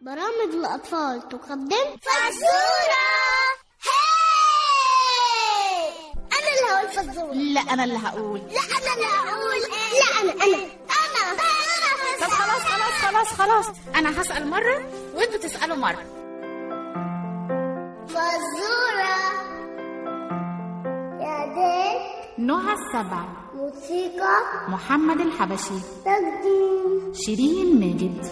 برامج الأطفال تقدم فزورة هاي أنا اللي هقول فزورة لا انا اللي هقول لا أنا اللي هقول لا أنا أنا أنا طب خلاص خلاص خلاص خلاص انا هسال مره وانتوا تسالوا مره فزورة يا ديت نهى السبع موسيقى محمد الحبشي تقديم شيرين ماجد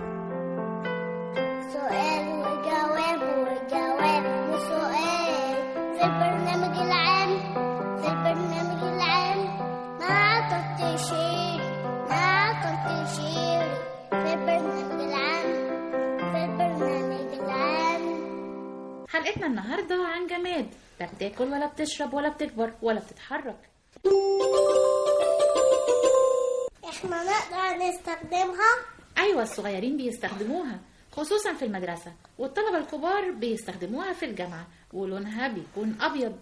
سؤال وجواب وجواب وسؤال في البرنامج العام في البرنامج العام مع تشير مع تشير في البرنامج العام في البرنامج العام حلقتنا النهارده عن جماد لا بتاكل ولا بتشرب ولا بتكبر ولا بتتحرك احنا نقدر نستخدمها ايوه الصغيرين بيستخدموها خصوصا في المدرسه والطلبه الكبار بيستخدموها في الجامعه ولونها بيكون ابيض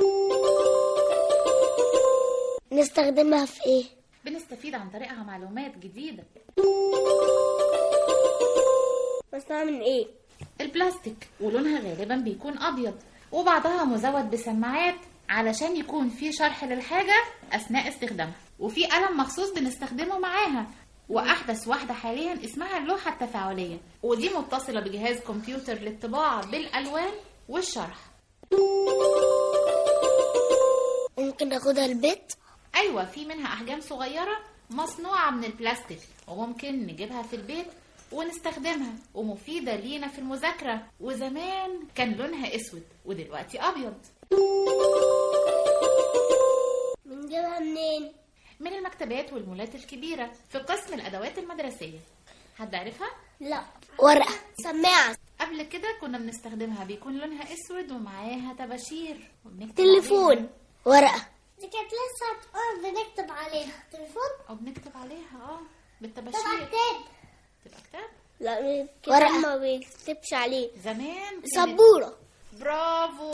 نستخدمها في إيه؟ بنستفيد عن طريقها معلومات جديده مصنوعة من إيه؟ البلاستيك ولونها غالبا بيكون ابيض وبعضها مزود بسماعات علشان يكون في شرح للحاجة أثناء استخدامها وفي قلم مخصوص بنستخدمه معاها وأحدث واحدة حاليا اسمها اللوحة التفاعلية ودي متصلة بجهاز كمبيوتر للطباعة بالألوان والشرح ممكن ناخدها البيت؟ أيوة في منها أحجام صغيرة مصنوعة من البلاستيك وممكن نجيبها في البيت ونستخدمها ومفيدة لينا في المذاكرة وزمان كان لونها أسود ودلوقتي أبيض بنجيبها منين؟ من المكتبات والمولات الكبيرة في قسم الأدوات المدرسية حد عارفها؟ لا ورقة سماعة قبل كده كنا بنستخدمها بيكون لونها أسود ومعاها طباشير وبنكتب تليفون ورقة دي كانت لسه هتقول بنكتب عليها تليفون عليها. أو بنكتب عليها اه طبعا بالطباشير كتاب تبقى كتاب لا ورقة ما بيكتبش عليه زمان كانت- سبورة برافو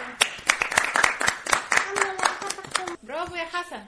برافو يا حسن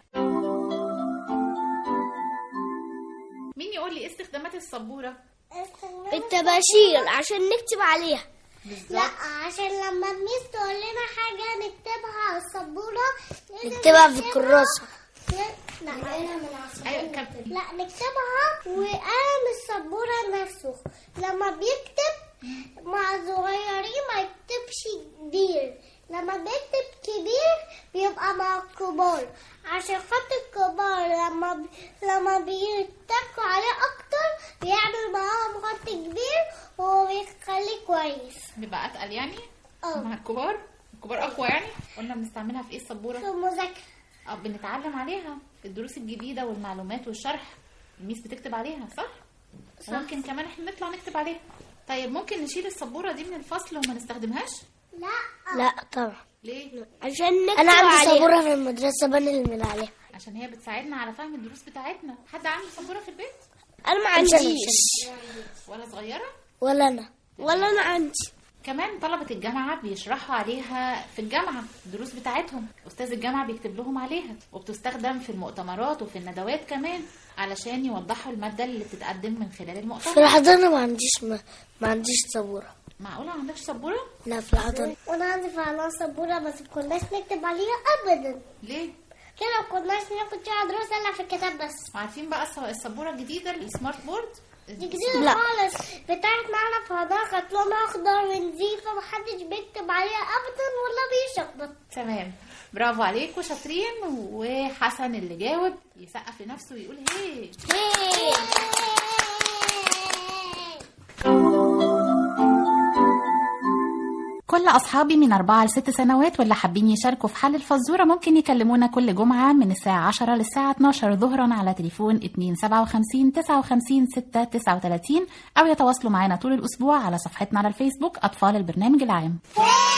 مين يقول لي ايه استخدامات السبورة؟ التباشير عشان نكتب عليها لا عشان لما الميس تقول لنا حاجة نكتبها على السبورة لازم نكتبها في الكراسة لا قلم العصفور أيوة، كم- لا نكتبها وقلم السبورة نفسه لما بيكتب مع صغيرين ما يكتبش كبير لما بيكتب كبير بيبقى مع الكبار عشان خاطر الكبار لما ب... لما بيتكوا عليه اكتر بيعمل معاهم خط كبير وبيخليه كويس بيبقى أتقل يعني؟ اه مع الكبار؟ الكبار أقوى يعني؟ قلنا بنستعملها في ايه السبورة؟ في المذاكرة اه بنتعلم عليها الدروس الجديدة والمعلومات والشرح الميس بتكتب عليها صح؟ صح. ممكن كمان احنا نطلع نكتب عليها طيب ممكن نشيل السبورة دي من الفصل وما نستخدمهاش؟ لا لا طبعا ليه؟ عشان نكتب أنا عندي سبورة في المدرسة بنلمل عليها عشان هي بتساعدنا على فهم الدروس بتاعتنا حد عنده سبورة في البيت؟ أنا ما عنديش ولا صغيرة؟ ولا أنا ولا أنا عندي كمان طلبة الجامعة بيشرحوا عليها في الجامعة الدروس بتاعتهم أستاذ الجامعة بيكتب لهم عليها وبتستخدم في المؤتمرات وفي الندوات كمان علشان يوضحوا المادة اللي بتتقدم من خلال في المؤتمر الحضانة ما عنديش ما, ما عنديش سبورة معقولة ما عندكش سبورة؟ لا في الحضانة وانا عندي فعلا سبورة بس كناش نكتب عليها ابدا ليه؟ كده كناش ناخد فيها دروس الا في الكتاب بس وعارفين بقى الس- السبورة الجديدة السمارت بورد دي جديدة لا. خالص بتاعت معنا في هداها كانت لونها اخضر ونزيفة محدش بيكتب عليها ابدا ولا بيشخبط تمام برافو عليكم شاطرين وحسن اللي جاوب يسقف لنفسه ويقول هي كل أصحابي من أربعة لست سنوات واللي حابين يشاركوا في حل الفزورة ممكن يكلمونا كل جمعة من الساعة 10 للساعة 12 ظهرا على تليفون 257 59 6 39 أو يتواصلوا معنا طول الأسبوع على صفحتنا على الفيسبوك أطفال البرنامج العام هي